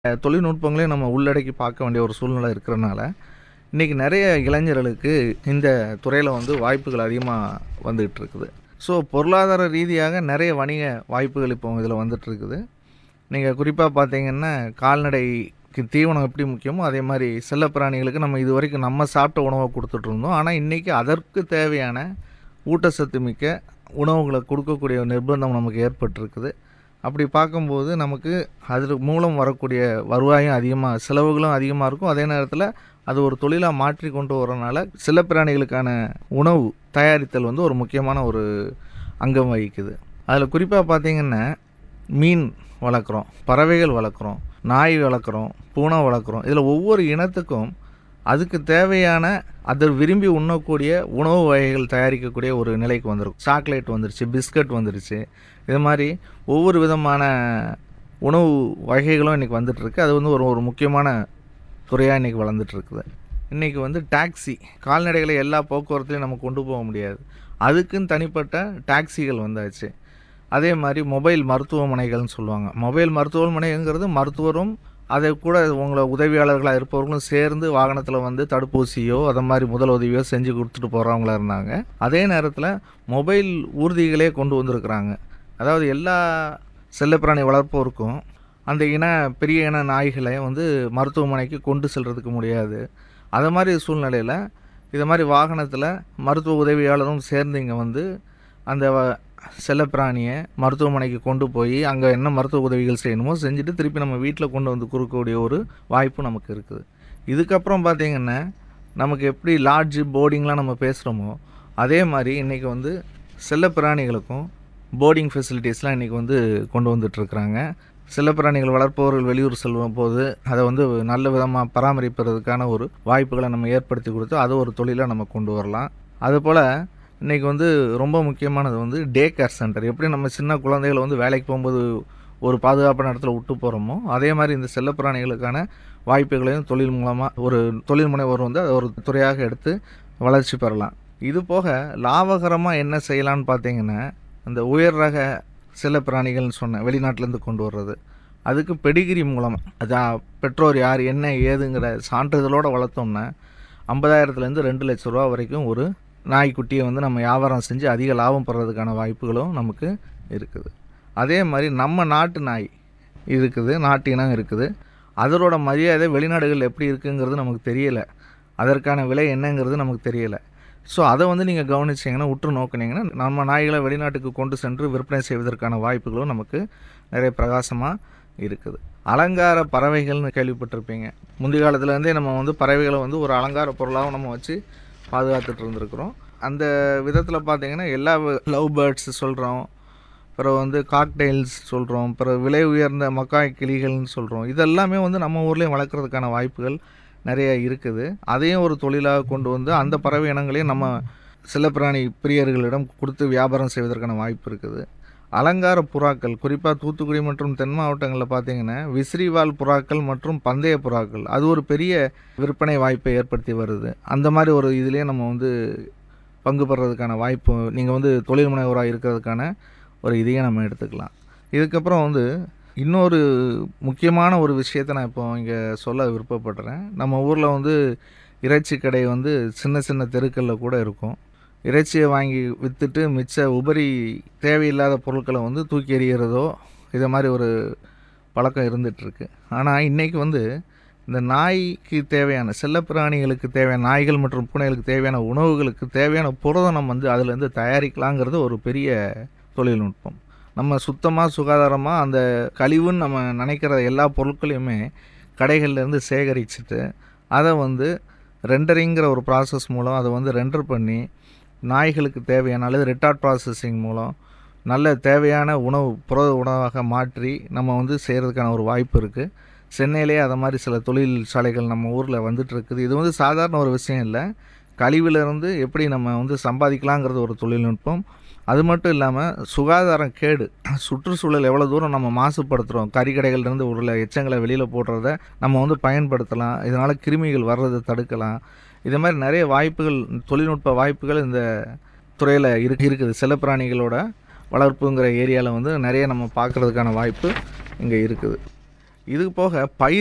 அஹ், தொழில்நுட்பங்களையும் நம்ம உள்ளடக்கி பார்க்க வேண்டிய ஒரு சூழ்நிலை இருக்கிறனால இன்றைக்கி நிறைய இளைஞர்களுக்கு இந்த துறையில் வந்து வாய்ப்புகள் அதிகமாக வந்துகிட்டு இருக்குது ஸோ பொருளாதார ரீதியாக நிறைய வணிக வாய்ப்புகள் இப்போ இதில் வந்துட்டு இருக்குது நீங்கள் குறிப்பாக பார்த்தீங்கன்னா கால்நடைக்கு தீவனம் எப்படி முக்கியமோ அதே மாதிரி செல்லப்பிராணிகளுக்கு நம்ம இது வரைக்கும் நம்ம சாப்பிட்ட உணவை கொடுத்துட்டு இருந்தோம் ஆனால் இன்றைக்கி அதற்கு தேவையான ஊட்டச்சத்து மிக்க உணவுகளை கொடுக்கக்கூடிய நிர்பந்தம் நமக்கு ஏற்பட்டிருக்குது அப்படி பார்க்கும்போது நமக்கு அது மூலம் வரக்கூடிய வருவாயும் அதிகமாக செலவுகளும் அதிகமாக இருக்கும் அதே நேரத்தில் அது ஒரு தொழிலாக மாற்றி கொண்டு வரனால செல்லப்பிராணிகளுக்கான உணவு தயாரித்தல் வந்து ஒரு முக்கியமான ஒரு அங்கம் வகிக்குது அதில் குறிப்பாக பார்த்தீங்கன்னா மீன் வளர்க்குறோம் பறவைகள் வளர்க்குறோம் நாய் வளர்க்குறோம் பூனை வளர்க்குறோம் இதில் ஒவ்வொரு இனத்துக்கும் அதுக்கு தேவையான அதை விரும்பி உண்ணக்கூடிய உணவு வகைகள் தயாரிக்கக்கூடிய ஒரு நிலைக்கு வந்திருக்கும் சாக்லேட் வந்துருச்சு பிஸ்கட் வந்துருச்சு இது மாதிரி ஒவ்வொரு விதமான உணவு வகைகளும் இன்றைக்கி வந்துட்டுருக்கு அது வந்து ஒரு ஒரு முக்கியமான துறையாக இன்றைக்கி வளர்ந்துட்டு இருக்குது இன்றைக்கி வந்து டாக்ஸி கால்நடைகளை எல்லா போக்குவரத்துலையும் நம்ம கொண்டு போக முடியாது அதுக்குன்னு தனிப்பட்ட டாக்ஸிகள் வந்தாச்சு அதே மாதிரி மொபைல் மருத்துவமனைகள்னு சொல்லுவாங்க மொபைல் மருத்துவமனைங்கிறது மருத்துவரும் அதை கூட உங்களை உதவியாளர்களாக இருப்பவர்களும் சேர்ந்து வாகனத்தில் வந்து தடுப்பூசியோ அதை மாதிரி முதல் உதவியோ செஞ்சு கொடுத்துட்டு போகிறவங்களா இருந்தாங்க அதே நேரத்தில் மொபைல் ஊர்திகளே கொண்டு வந்திருக்கிறாங்க அதாவது எல்லா செல்லப்பிராணி வளர்ப்போருக்கும் அந்த இன பெரிய இன நாய்களை வந்து மருத்துவமனைக்கு கொண்டு செல்றதுக்கு முடியாது அது மாதிரி சூழ்நிலையில் இது மாதிரி வாகனத்தில் மருத்துவ உதவியாளரும் சேர்ந்து இங்கே வந்து அந்த வ- செல்லப்பிராணியை மருத்துவமனைக்கு கொண்டு போய் அங்கே என்ன மருத்துவ உதவிகள் செய்யணுமோ செஞ்சுட்டு திருப்பி நம்ம வீட்டில் கொண்டு வந்து கொடுக்கக்கூடிய ஒரு வாய்ப்பு நமக்கு இருக்குது இதுக்கப்புறம் பார்த்திங்கன்னா நமக்கு எப்படி லாட்ஜு போர்டிங்லாம் நம்ம பேசுகிறோமோ அதே மாதிரி இன்றைக்கி வந்து செல்லப்பிராணிகளுக்கும் போர்டிங் ஃபெசிலிட்டிஸ்லாம் இன்றைக்கி வந்து கொண்டு வந்துட்டுருக்குறாங்க செல்லப்பிராணிகள் வளர்ப்பவர்கள் வெளியூர் செல்லும் போது அதை வந்து நல்ல விதமாக பராமரிப்பதற்கான ஒரு வாய்ப்புகளை நம்ம ஏற்படுத்தி கொடுத்து அதை ஒரு தொழிலாக நம்ம கொண்டு வரலாம் அதுபோல் இன்றைக்கி வந்து ரொம்ப முக்கியமானது வந்து டே கேர் சென்டர் எப்படி நம்ம சின்ன குழந்தைகளை வந்து வேலைக்கு போகும்போது ஒரு பாதுகாப்பான இடத்துல விட்டு போகிறோமோ அதே மாதிரி இந்த செல்லப்பிராணிகளுக்கான வாய்ப்புகளையும் தொழில் மூலமாக ஒரு தொழில் முனைவோர் வந்து அதை ஒரு துறையாக எடுத்து வளர்ச்சி பெறலாம் இது போக லாபகரமாக என்ன செய்யலான்னு பார்த்தீங்கன்னா அந்த உயர் ரக செல்லப்பிராணிகள்னு சொன்னேன் வெளிநாட்டிலேருந்து கொண்டு வர்றது அதுக்கு பெடிகிரி மூலமாக அதான் பெற்றோர் யார் என்ன ஏதுங்கிற சான்றிதழோடு வளர்த்தோம்னா ஐம்பதாயிரத்துலேருந்து ரெண்டு லட்ச ரூபா வரைக்கும் ஒரு நாய்க்குட்டியை வந்து நம்ம வியாபாரம் செஞ்சு அதிக லாபம் பெறதுக்கான வாய்ப்புகளும் நமக்கு இருக்குது அதே மாதிரி நம்ம நாட்டு நாய் இருக்குது நாட்டு இனம் இருக்குது அதனோட மரியாதை வெளிநாடுகளில் எப்படி இருக்குங்கிறது நமக்கு தெரியலை அதற்கான விலை என்னங்கிறது நமக்கு தெரியலை ஸோ அதை வந்து நீங்கள் கவனிச்சிங்கன்னா உற்று நோக்குனீங்கன்னா நம்ம நாய்களை வெளிநாட்டுக்கு கொண்டு சென்று விற்பனை செய்வதற்கான வாய்ப்புகளும் நமக்கு நிறைய பிரகாசமாக இருக்குது அலங்கார பறவைகள்னு கேள்விப்பட்டிருப்பீங்க முந்தைய காலத்துலேருந்தே நம்ம வந்து பறவைகளை வந்து ஒரு அலங்கார பொருளாகவும் நம்ம வச்சு பாதுகாத்துட்டு இருந்திருக்கிறோம் அந்த விதத்தில் பார்த்தீங்கன்னா எல்லா லவ் பேர்ட்ஸ் சொல்கிறோம் அப்புறம் வந்து காக்டெயில்ஸ் சொல்கிறோம் அப்புறம் விலை உயர்ந்த மக்காய் கிளிகள்னு சொல்கிறோம் இதெல்லாமே வந்து நம்ம ஊர்லேயும் வளர்க்குறதுக்கான வாய்ப்புகள் நிறைய இருக்குது அதையும் ஒரு தொழிலாக கொண்டு வந்து அந்த பறவை இனங்களையும் நம்ம செல்லப்பிராணி பிரியர்களிடம் கொடுத்து வியாபாரம் செய்வதற்கான வாய்ப்பு இருக்குது அலங்கார புறாக்கள் குறிப்பாக தூத்துக்குடி மற்றும் தென் மாவட்டங்களில் பார்த்தீங்கன்னா விசிறிவால் புறாக்கள் மற்றும் பந்தய புறாக்கள் அது ஒரு பெரிய விற்பனை வாய்ப்பை ஏற்படுத்தி வருது அந்த மாதிரி ஒரு இதுலேயே நம்ம வந்து பங்கு பெறதுக்கான வாய்ப்பு நீங்கள் வந்து தொழில் முனைவோராக இருக்கிறதுக்கான ஒரு இதையும் நம்ம எடுத்துக்கலாம் இதுக்கப்புறம் வந்து இன்னொரு முக்கியமான ஒரு விஷயத்தை நான் இப்போ இங்கே சொல்ல விருப்பப்படுறேன் நம்ம ஊரில் வந்து இறைச்சி கடை வந்து சின்ன சின்ன தெருக்களில் கூட இருக்கும் இறைச்சியை வாங்கி விற்றுட்டு மிச்ச உபரி தேவையில்லாத பொருட்களை வந்து தூக்கி எறிகிறதோ இதை மாதிரி ஒரு பழக்கம் இருந்துகிட்ருக்கு ஆனால் இன்றைக்கி வந்து இந்த நாய்க்கு தேவையான செல்லப்பிராணிகளுக்கு தேவையான நாய்கள் மற்றும் பூனைகளுக்கு தேவையான உணவுகளுக்கு தேவையான புரதம் வந்து அதுலேருந்து தயாரிக்கலாங்கிறது ஒரு பெரிய தொழில்நுட்பம் நம்ம சுத்தமாக சுகாதாரமாக அந்த கழிவுன்னு நம்ம நினைக்கிற எல்லா பொருட்களையுமே கடைகள்லேருந்து சேகரிச்சுட்டு அதை வந்து ரெண்டரிங்கிற ஒரு ப்ராசஸ் மூலம் அதை வந்து ரெண்டர் பண்ணி நாய்களுக்கு தேவையான அல்லது ரிட்டார்ட் ப்ராசஸிங் மூலம் நல்ல தேவையான உணவு புரத உணவாக மாற்றி நம்ம வந்து செய்கிறதுக்கான ஒரு வாய்ப்பு இருக்குது சென்னையிலேயே அதை மாதிரி சில தொழிற்சாலைகள் நம்ம ஊரில் வந்துட்டு இருக்குது இது வந்து சாதாரண ஒரு விஷயம் இல்லை கழிவிலிருந்து எப்படி நம்ம வந்து சம்பாதிக்கலாங்கிறது ஒரு தொழில்நுட்பம் அது மட்டும் இல்லாமல் சுகாதாரம் கேடு சுற்றுச்சூழல் எவ்வளோ தூரம் நம்ம மாசுபடுத்துகிறோம் கறிக்கடைகள்லேருந்து உள்ள எச்சங்களை வெளியில் போடுறத நம்ம வந்து பயன்படுத்தலாம் இதனால் கிருமிகள் வர்றதை தடுக்கலாம் இது மாதிரி நிறைய வாய்ப்புகள் தொழில்நுட்ப வாய்ப்புகள் இந்த துறையில் இருக்கு இருக்குது செல்லப்பிராணிகளோட வளர்ப்புங்கிற ஏரியாவில் வந்து நிறைய நம்ம பார்க்குறதுக்கான வாய்ப்பு இங்கே இருக்குது இது போக பயிர்